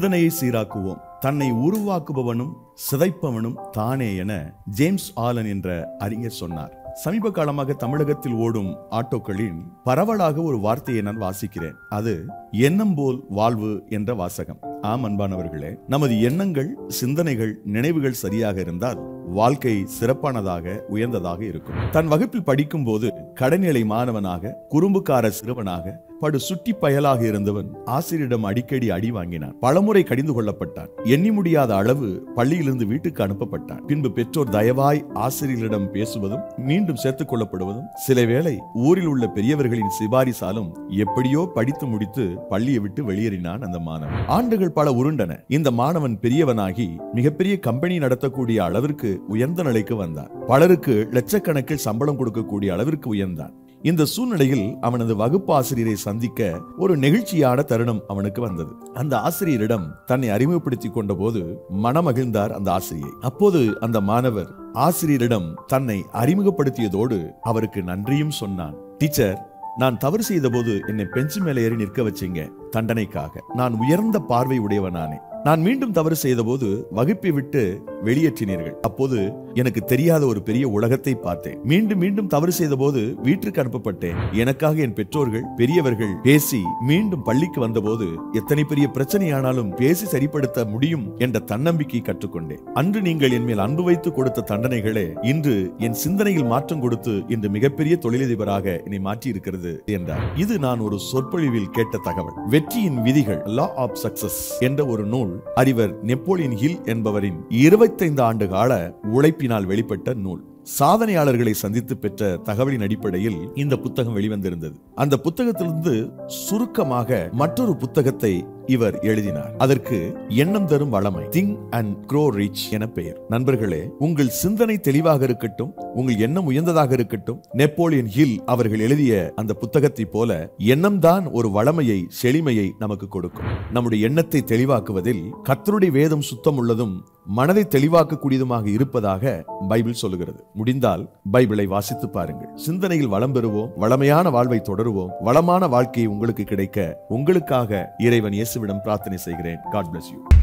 சிந்தனையை சீராக்குவோம் தன்னை உருவாக்குபவனும் சிதைப்பவனும் தானே என ஜேம்ஸ் ஆலன் என்ற அறிஞர் சொன்னார் சமீப காலமாக தமிழகத்தில் ஓடும் ஆட்டோக்களில் பரவலாக ஒரு வார்த்தையை நான் வாசிக்கிறேன் அது எண்ணம் போல் வாழ்வு என்ற வாசகம் ஆம் அன்பானவர்களே நமது எண்ணங்கள் சிந்தனைகள் நினைவுகள் சரியாக இருந்தால் வாழ்க்கை சிறப்பானதாக உயர்ந்ததாக இருக்கும் தன் வகுப்பில் படிக்கும் போது கடைநிலை மாணவனாக குறும்புக்கார சிறுவனாக படு சுட்டி பயலாக இருந்தவன் ஆசிரியரிடம் அடிக்கடி அடி வாங்கினான் பலமுறை கடிந்து கொள்ளப்பட்டான் எண்ணி முடியாத அளவு பள்ளியிலிருந்து வீட்டுக்கு அனுப்பப்பட்டான் பின்பு பெற்றோர் தயவாய் ஆசிரியர்களிடம் பேசுவதும் மீண்டும் சேர்த்துக் கொள்ளப்படுவதும் சில வேளை ஊரில் உள்ள பெரியவர்களின் சிபாரிசாலும் எப்படியோ படித்து முடித்து பள்ளியை விட்டு வெளியேறினான் அந்த மாணவன் ஆண்டுகள் பல உருண்டன இந்த மாணவன் பெரியவனாகி மிகப்பெரிய கம்பெனி நடத்தக்கூடிய அளவிற்கு உயர்ந்த நிலைக்கு வந்தான் பலருக்கு லட்சக்கணக்கில் சம்பளம் கொடுக்கக்கூடிய அளவிற்கு உயர்ந்தான் இந்த சூழ்நிலையில் அவனது வகுப்பு ஆசிரியரை சந்திக்க ஒரு நெகிழ்ச்சியான தருணம் அவனுக்கு வந்தது அந்த ஆசிரியரிடம் தன்னை அறிமுகப்படுத்திக் கொண்ட போது மனமகிழ்ந்தார் அந்த ஆசிரியை அப்போது அந்த மாணவர் ஆசிரியரிடம் தன்னை அறிமுகப்படுத்தியதோடு அவருக்கு நன்றியும் சொன்னான் டீச்சர் நான் தவறு செய்த போது என்னை பெஞ்சு மேலே ஏறி நிற்க வச்சீங்க தண்டனைக்காக நான் உயர்ந்த பார்வை உடையவனானே நான் மீண்டும் தவறு செய்தபோது வகுப்பை விட்டு வெளியேற்றினீர்கள் அப்போது எனக்கு தெரியாத ஒரு பெரிய உலகத்தை பார்த்தேன் மீண்டும் மீண்டும் தவறு செய்தபோது வீட்டிற்கு அனுப்பப்பட்டேன் எனக்காக என் பெற்றோர்கள் பெரியவர்கள் பேசி மீண்டும் பள்ளிக்கு வந்தபோது எத்தனை பெரிய பிரச்சனையானாலும் பேசி சரிப்படுத்த முடியும் என்ற தன்னம்பிக்கை கற்றுக்கொண்டேன் அன்று நீங்கள் என் மேல் அன்பு வைத்து கொடுத்த தண்டனைகளே இன்று என் சிந்தனையில் மாற்றம் கொடுத்து இன்று மிகப்பெரிய தொழிலதிபராக என்னை மாற்றி இருக்கிறது என்றார் இது நான் ஒரு சொற்பொழிவில் கேட்ட தகவல் வெற்றியின் விதிகள் லா ஆஃப் சக்சஸ் என்ற ஒரு நூல் அறிவர் நெப்போலியன் ஹில் என்பவரின் இருபத்தைந்து ஆண்டு கால உழைப்பினால் வெளிப்பட்ட நூல் சாதனையாளர்களை சந்தித்து பெற்ற தகவலின் அடிப்படையில் இந்த புத்தகம் வெளிவந்திருந்தது அந்த புத்தகத்திலிருந்து சுருக்கமாக மற்றொரு புத்தகத்தை இவர் எழுதினார் அதற்கு எண்ணம் தரும் வளமை திங் அண்ட் க்ரோ ரிச் என பெயர் நண்பர்களே உங்கள் சிந்தனை தெளிவாக இருக்கட்டும் உங்கள் எண்ணம் உயர்ந்ததாக இருக்கட்டும் நெப்போலியன் ஹில் அவர்கள் எழுதிய அந்த புத்தகத்தை போல எண்ணம் தான் ஒரு வளமையை செழிமையை நமக்கு கொடுக்கும் நம்முடைய எண்ணத்தை தெளிவாக்குவதில் கத்தருடைய வேதம் சுத்தம் உள்ளதும் மனதை தெளிவாக்கக்கூடியதுமாக இருப்பதாக பைபிள் சொல்லுகிறது முடிந்தால் பைபிளை வாசித்து பாருங்கள் சிந்தனையில் வளம் பெறுவோம் வளமையான வாழ்வை தொடருவோம் வளமான வாழ்க்கை உங்களுக்கு கிடைக்க உங்களுக்காக இறைவன் இயேசுவிடம் பிரார்த்தனை செய்கிறேன் காட் bless யூ